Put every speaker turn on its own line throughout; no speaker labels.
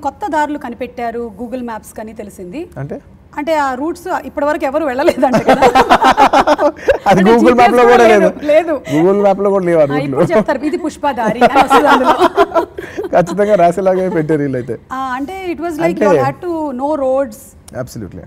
కొత్త దారులు కనిపెట్టారు గూగుల్ మ్యాప్స్ కానీ తెలిసింది
అంటే
అంటే ఆ రూట్స్ ఇప్పటివరకు ఎవరు వెళ్ళలేదంట కదా
అది
అంటే
గూగుల్ మ్యాప్ లో
GPS
కూడా లేదు
లేదు
గూగుల్ మ్యాప్ లో కూడా లేవు ఆ
ఆ,
రూట్లు
ఇప్పుడు చెప్తారు ఇది పుష్పదారి అని వస్తుంది అందులో
ఖచ్చితంగా రాసేలాగే పెట్టారు వీళ్ళైతే
ఆ, అంటే ఇట్ వాజ్ లైక్ యూ
అంటే-
had to no roads
absolutely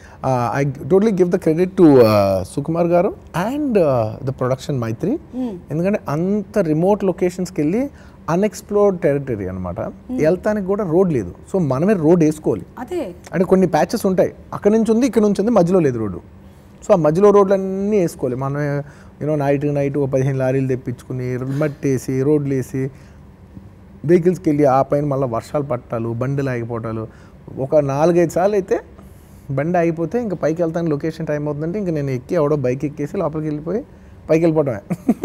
I totally give the credit to Sukumar garu and the production మైత్రి ఎందుకంటే అంత రిమోట్ లొకేషన్స్కి వెళ్ళి అన్ఎక్స్ప్లోర్డ్ టెరిటరీ అనమాట వెళ్తానికి కూడా రోడ్ లేదు సో మనమే రోడ్ వేసుకోవాలి
అదే
అంటే కొన్ని ప్యాచెస్ ఉంటాయి అక్కడ నుంచి ఉంది ఇక్కడ నుంచి ఉంది మధ్యలో లేదు రోడ్డు సో ఆ మధ్యలో రోడ్లన్నీ వేసుకోవాలి మనం యూనో నైట్ నైట్ ఒక పదిహేను లారీలు తెప్పించుకుని మట్టి వేసి రోడ్లు వేసి వెహికల్స్కి వెళ్ళి ఆ పైన మళ్ళీ వర్షాలు పట్టాలు బండిలు ఆగిపోవటాలు ఒక నాలుగైదు సార్లు అయితే బండి ఆగిపోతే ఇంకా పైకి వెళ్తాను లొకేషన్ టైం అవుతుందంటే ఇంకా నేను ఎక్కి ఎవడో బైక్ ఎక్కేసి లోపలికి వెళ్ళిపోయి పైకి వెళ్ళిపోవడమే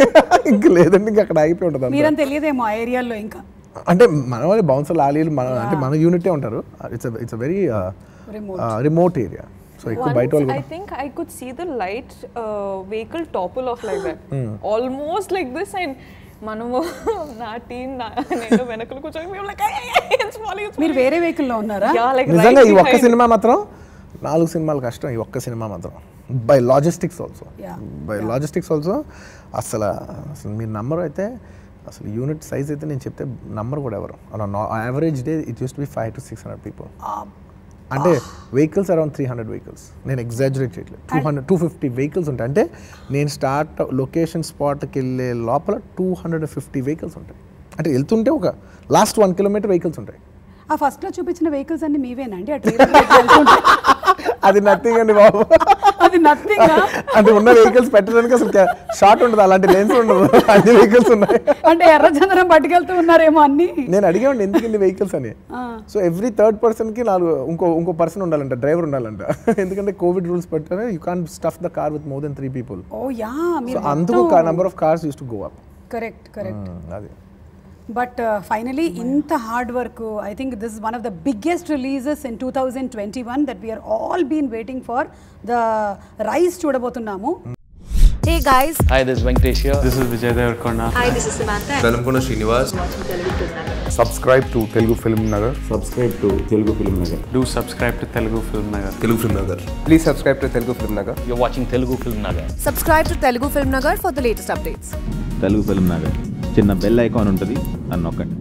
ఇంకా లేదంటే ఇంకా అక్కడ ఆగిపోయి ఉంటుంది అంతా.
మీరని తెలియదేమో ఆ ఏరియాలో ఇంకా
అంటే మన వాళ్ళు బౌన్సర్ లాలీలు మన అంటే మన యూనిటే ఉంటారు it's it's very
Remote.
Remote area so ఎక్కువ బయట వాళ్ళు
Once I
కూడా
think I could see the light uh, vehicle topple off like that. Almost like this and మనము నా టీం నేను వెనకలు కూర్చొని మేము like it's falling it's
మీరు
falling.
వేరే వెహికల్లో ఉన్నారా
Yeah, like
నిజంగా
right
ఈ ఒక్క
behind.
సినిమా మాత్రం నాలుగు సినిమాలు కష్టం ఈ ఒక్క సినిమా మాత్రం by logistics also
Yeah.
By logistics also అసలు అసలు మీరు నంబర్ అయితే అసలు యూనిట్ సైజ్ అయితే నేను చెప్తే నంబర్ కూడా ఎవరు అలా average day it use be five to six hundred people అంటే vehicles around three hundred vehicles నేను ఎగ్జాజురేట్ చేయట్లేదు two hundred two fifty vehicles ఉంటాయి అంటే నేను స్టార్ట్ లొకేషన్ స్పాట్కి వెళ్ళే లోపల టూ హండ్రెడ్ ఫిఫ్టీ వెహికల్స్ ఉంటాయి అంటే వెళ్తుంటే ఒక లాస్ట్ వన్ కిలోమీటర్ వెహికల్స్ ఉంటాయి
ఆ ఫస్ట్ లో చూపించిన వెహికల్స్ అన్ని మీవేనండి ఆ ట్రైలర్ వెళ్తుంటే
అది నథింగ్ అండి బాబు
అది నథింగ్
అంటే ఉన్న వెహికల్స్ పెట్టడానికి అసలు షార్ట్ ఉండదు అలాంటి లెన్స్ ఉండదు అన్ని వెహికల్స్ ఉన్నాయి
అంటే ఎర్రచందనం పట్టుకెళ్తూ ఉన్నారేమో అన్ని
నేను అడిగామండి ఎందుకు ఇన్ని వెహికల్స్ అని సో ఎవ్రీ థర్డ్ పర్సన్ కి నాలుగు ఇంకో ఇంకో పర్సన్ ఉండాలంట డ్రైవర్ ఉండాలంట ఎందుకంటే కోవిడ్ రూల్స్ పెట్టారు you can stuff the car with more than three people
oh yeah
so
మీరు
అందుకు number of cars use to go up
correct correct
అది
బట్ ఫైనలీ ఇంత hard work I think this one of the biggest releases in two thousand twenty one that we're all been waiting for the rise చూడబోతున్నాము
Hey guys,
Hi, this is Venkatesh here.
This is Vijay Devarkonda.
hi, this is Samantha.
Velankonda Srinivas
subscribe to Telugu Film Nagar
subscribe to Telugu Film Nagar
Do subscribe to Telugu Film Nagar.
Telugu Film Nagar
please subscribe to Telugu Film Nagar
You're watching Telugu Film Nagar.
Subscribe to Telugu Film Nagar for the latest updates.
Telugu Film Nagar చిన్న bell icon ఉంటుంది అని నొక్కండి